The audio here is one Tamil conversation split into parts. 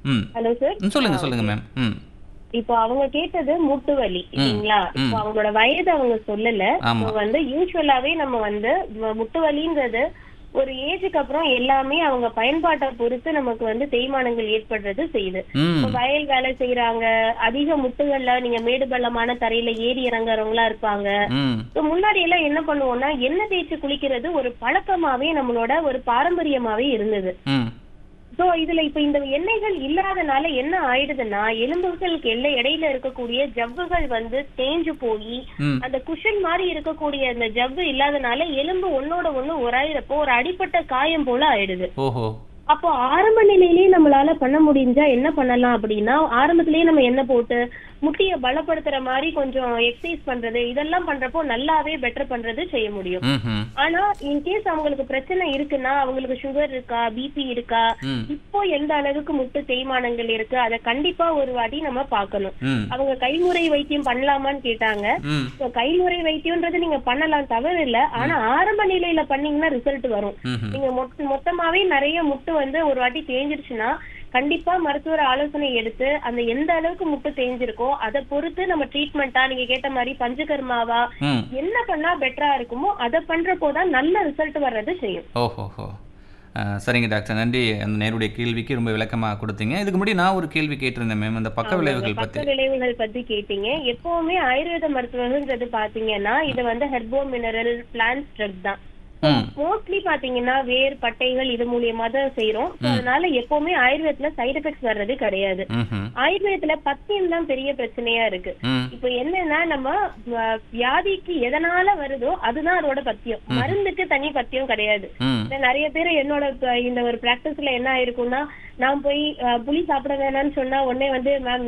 ம் ஹலோ சார் ம், சொல்லுங்க சொல்லுங்க மேம் ம் இப்போ அவங்க கேட்டது முட்டு வலி இல்லைங்களா இப்போ அவங்களோட வயது அவங்க சொல்லல ஆமா. இப்போ வந்து யூஸ்வலாவே நம்ம வந்து ம- முட்டு வலின்றது ஒரு ஏஜுக்கு அப்புறம் எல்லாமே அவங்க பயன்பாட்டை பொறுத்து நமக்கு வந்து தேய்மானங்கள் ஏற்படுறது செய்யுது ம் இப்போ வயல் வேலை செய்யறாங்க அதிக முட்டுகள்ல நீங்க மேடு பள்ளமான தரையில ஏறி இறங்குறவங்களா இருப்பாங்க ம் இப்போ முன்னாடி எல்லாம் என்ன பண்ணுவோம்னா எண்ணெய் தேய்ச்சி குளிக்கிறது ஒரு பழக்கமாவே நம்மளோட ஒரு பாரம்பரியமாவே இருந்தது ம் சோ இதுல இப்ப இந்த எண்ணெய்கள் இல்லாதனால என்ன ஆயிடுதுன்னா எலும்புகளுக்கு எல்லை இடையில இருக்கக்கூடிய ஜவ்வுகள் வந்து தேஞ்சு போய் ம் அந்த குஷன் மாதிரி இருக்கக்கூடிய அந்த ஜவ்வு இல்லாதனால எலும்பு ஒன்னோட ஒண்ணு உராயிரப்போ ஒரு அடிப்பட்ட காயம் போல ஆயிடுது ஓஹோ அப்போ ஆரம்ப நிலையிலேயே நம்மளால பண்ண முடிஞ்சா என்ன பண்ணலாம் அப்படின்னா ஆரம்பத்திலேயே நம்ம எண்ணெய் போட்டு முட்டிய பலப்படுத்துற மாதிரி கொஞ்சம் எக்ஸசைஸ் பண்றது இதெல்லாம் பண்றப்போ நல்லாவே பெட்டர் பண்றது செய்ய முடியும் ம் ம் ஆனா இன்கேஸ் அவங்களுக்கு பிரச்சனை இருக்குன்னா அவங்களுக்கு சுகர் இருக்கா பிபி இருக்கா ம் இப்போ எந்த அளவுக்கு முட்டு தேய்மானங்கள் இருக்கு அத கண்டிப்பா ஒரு வாட்டி நம்ம பார்க்கணும் ம் அவங்க கைமுறை வைத்தியம் பண்ணலாமான்னு கேட்டாங்க ம் So, கைமுறை வைத்தியம்ன்றது நீங்க பண்ணலாம் தவறு இல்ல ஆனா ஆரம்ப நிலையில பண்ணீங்கன்னா ரிசல்ட் வரும் ம் நீங்க மொத்த- மொத்தமாவே நிறைய முட்டு வந்து ஒரு வாட்டி தேஞ்சிருச்சுன்னா கண்டிப்பா மருத்துவர் ஆலோசனை எடுத்து அந்த எந்த அளவுக்கு முட்டு தேஞ்சிருக்கோ அதை பொறுத்து நம்ம ட்ரீட்மெண்டா நீங்க கேட்ட மாதிரி பஞ்சகர்மாவா ம் என்ன பண்ணா பெட்டரா இருக்குமோ அதை பண்றப்போதான் நல்ல ரிசல்ட் வர்றது செய்யும் ஓஹோஹோ ஆ, சரிங்க டாக்டர் நன்றி அந்த நேருடைய கேள்விக்கு ரொம்ப விளக்கமாக கொடுத்தீங்க இதுக்கு முன்னாடி நான் ஒரு கேள்வி கேட்டிருந்தேன் மேம் அந்த பக்க விளைவுகள் பக்க பற்றி விளைவுகள் பத்தி கேட்டீங்க எப்பவுமே ஆயுர்வேத மருத்துவர்கள்ன்றது பாத்தீங்கன்னா இது வந்து ஹெர்போ மினரல் பிளான்ட் ட்ரக் தான் ம் மோஸ்ட்லி பாத்தீங்கன்னா வேர் பட்டைகள் இது மூலியமா தான் செய்யறோம் So, அதனால எப்பவுமே ஆயுர்வேதத்துல சைடு எஃபெக்ட்ஸ் வர்றது கிடையாது ம் ம் ஆயுர்வேதத்துல பத்தியம் தான் பெரிய பிரச்சனையா இருக்கு ம் இப்போ என்னன்னா நம்ம அஹ், வியாதிக்கு எதனால வருதோ அதுதான் அதோட பத்தியம் மருந்துக்கு தனி பத்தியம் கிடையாது ம் இல்ல நிறைய பேர் என்னோட ப- இந்த ஒரு பிராக்டிஸ்ல என்ன ஆயிருக்கும்னா நான் போய் அஹ், புளி சாப்பிட வேணாம்னு சொன்னா உடனே வந்து மேம்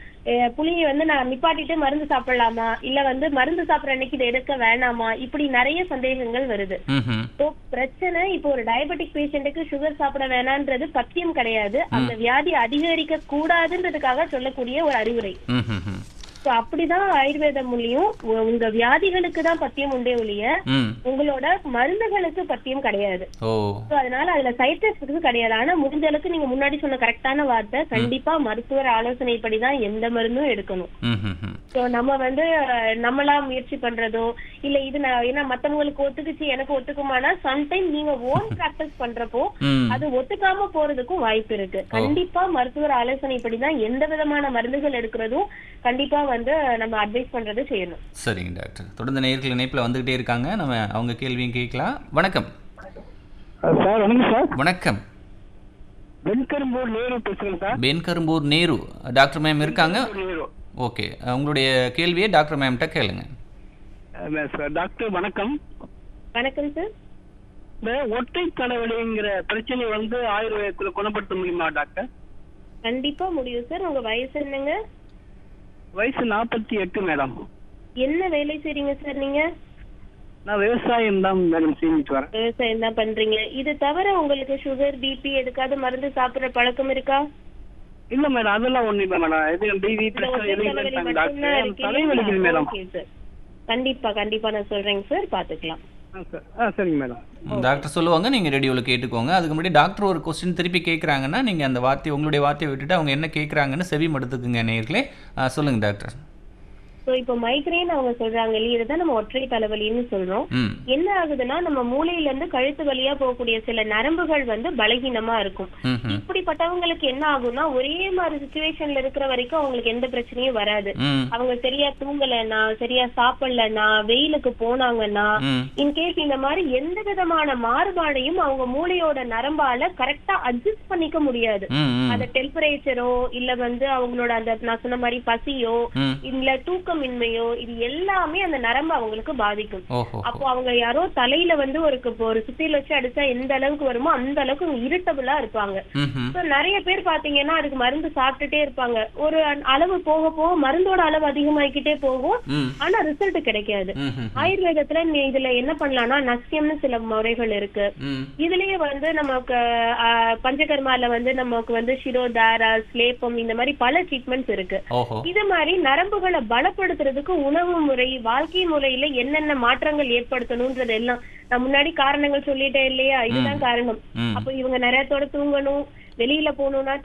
புளியை வந்து நான் நிப்பாட்டிட்டு மருந்து சாப்பிடலாமா இல்ல வந்து மருந்து சாப்பிடுற அன்னைக்கு இதை எடுக்க வேணாமா இப்படி நிறைய சந்தேகங்கள் வருது ம் ம் So, பிரச்சனை இப்போ ஒரு டயபெட்டிக் பேஷண்ட்டுக்கு சுகர் சாப்பிட வேணான்றது பத்தியம் கிடையாது அந்த வியாதி அதிகரிக்க கூடாதுன்றதுக்காக சொல்லக்கூடிய ஒரு அறிவுரை ம் ம் ம் So, அப்படிதான் ஆயுர்வேதம் மூலியம் உ- உங்க வியாதிகளுக்கு தான் பத்தியம் உண்டே ஒழிய ம் உங்களோட மருந்துகளுக்கு பத்தியம் கிடையாது ஓ So, அதனால அதுல சைட் எஃபெக்ட்ஸ் கிடையாது ஆனா முடிஞ்ச அளவுக்கு நீங்க முன்னாடி சொன்ன கரெக்டான வார்த்தை கண்டிப்பா மருத்துவர் ஆலோசனைப்படி தான் எந்த மருந்தும் எடுக்கணும் ம் ம் ம் சோ நம்ம வந்து அஹ், நம்மளா முயற்சி பண்றதோ இல்ல இது நான் ஏன்னா மத்தவங்களுக்கு ஒத்துக்குச்சு எனக்கு ஒத்துக்குமானா சம்டைம் நீங்க ஓன் பிராக்டிஸ் பண்றப்போ ம் அது ஒத்துக்காம போறதுக்கும் வாய்ப்பு இருக்கு கண்டிப்பா மருத்துவர் ஆலோசனைப்படி தான் எந்த விதமான மருந்துகள் எடுக்கிறதும் கண்டிப்பா வந்து நம்ம அட்வைஸ் பண்றது செய்யணும் சரிங்க டாக்டர் தொடர்ந்து நேயர்கள் இணைப்பில் வந்துகிட்டே இருக்காங்க நம்ம அவங்க கேள்வியும் கேட்கலாம் வணக்கம் சார் வணக்கம் சார் வணக்கம் வெண்கரும்பூர் நேரு பேசுறேன் sir Penkarumbur Nehru doctor ma'am இருக்காங்க நேரு ஓகே உங்களுடைய கேள்வியை டாக்டர் மேம்கிட்ட கேளுங்க அஹ் சார் டாக்டர் வணக்கம் வணக்கம் சார் இந்த ஒற்றை தலைவலிங்கிற பிரச்சனை வந்து ஆயுர்வேதத்துல குணப்படுத்த முடியுமா டாக்டர் கண்டிப்பா முடியும் சார் உங்க வயசு என்னங்க வயசு நாற்பத்தி எட்டு மேடம் என்ன வேலை செய்றீங்க சார் நீங்க நான் விவசாயம் தான் மேடம் செஞ்சுட்டு வரேன் விவசாயம் தான் பண்றீங்க இது தவிர உங்களுக்கு சுகர் பிபி எதுக்காவது மருந்து சாப்பிடுற பழக்கம் இருக்கா இல்ல மேடம் அதெல்லாம் ஒண்ணு இல்ல மேடம் எது டிவி இந்த பிரச்சனை ஒற்றை எதுவும் தலைவலி இல்லை மட்டும்தான் டாக்டர் இருக்கு தலைவலிக்குது இல்லைங்களா? Madam Okay, sir. கண்டிப்பா கண்டிப்பா நான் சொல்றேங்க சார் பாத்துக்கலாம் ஆ சார் ஆ சரிங்க மேடம் டாக்டர் சொல்லுவாங்க நீங்கள் ரேடியோவில் கேட்டுக்கோங்க அதுக்கு முன்னாடி டாக்டர் ஒரு கொஸ்டின் திருப்பி கேட்குறாங்கன்னா நீங்கள் அந்த வார்த்தை உங்களுடைய வார்த்தையை விட்டுட்டு அவங்க என்ன கேட்குறாங்கன்னு செவி மடுத்துக்குங்க நேர்களே சொல்லுங்கள் டாக்டர் சோ இப்போ மைக்ரேன் அவங்க சொல்றாங்க இல்லையா இதுதான் நம்ம ஒற்றை தலைவலின்னு சொல்றோம் ம் என்ன ஆகுதுன்னா நம்ம மூளையில இருந்து கழுத்து வழியா போகக்கூடிய சில நரம்புகள் வந்து பலகீனமா இருக்கும் ம் ம் இப்படிப்பட்டவங்களுக்கு என்ன ஆகும்னா ஒரே மாதிரி சுச்சுவேஷன்ல இருக்கிற வரைக்கும் அவங்களுக்கு எந்த பிரச்சனையும் வராது ம் அவங்க சரியா தூங்கலைன்னா சரியா சாப்பிடலன்னா வெயிலுக்கு போனாங்கன்னா ம் இன்கேஸ் இந்த மாதிரி எந்த விதமான மாறுபாடையும் அவங்க மூளையோட நரம்பால கரெக்டா அட்ஜஸ்ட் பண்ணிக்க முடியாது ம் ம் அந்த டெம்பரேச்சரோ இல்ல வந்து அவங்களோட அந்த நான் சொன்ன மாதிரி பசியோ ம் இல்ல தூக்கமின்மையோ இது எல்லாமே அந்த நரம்பு அவங்களுக்கு பாதிக்கும் ஓஹோ அப்போ அவங்க யாரோ தலையில வந்து ஒரு இப்போ ஒரு சுத்தியில வச்சு அடிச்சா எந்த அளவுக்கு வருமோ அந்த அளவுக்கு இருட்டபிளா இருப்பாங்க ம் ம் So, நிறைய பேர் பாத்தீங்கன்னா அதுக்கு மருந்து சாப்பிட்டுட்டே இருப்பாங்க ஒரு அளவு போக போக மருந்தோட அளவு அதிகமாயிக்கிட்டே போகும் ம் ஆனா ரிசல்ட் கிடைக்காது ம் ம் ஆயுர்வேதத்துல நீ இதுல என்ன பண்ணலாம்னா நசியம்னு சில முறைகள் இருக்கு ம் இதுலயே வந்து நமக்கு ஆஹ், பஞ்சகர்மால வந்து நமக்கு வந்து சிரோதாரா ஸ்லேப்பம் இந்த மாதிரி பல ட்ரீட்மெண்ட்ஸ் இருக்கு ஓஹோ இது மாதிரி நரம்புகளை பலப்படுத்துறதுக்கு உணவு முறை வாழ்க்கை முறையில என்னென்ன மாற்றங்கள் ஏற்படுத்தணும்ன்றது எல்லாம் நான் முன்னாடி காரணங்கள் சொல்லிட்டேன் இல்லையா இதுதான் காரணம் ம் அப்போ இவங்க நேரத்தோட தூங்கணும் வெளியில போகணும்னா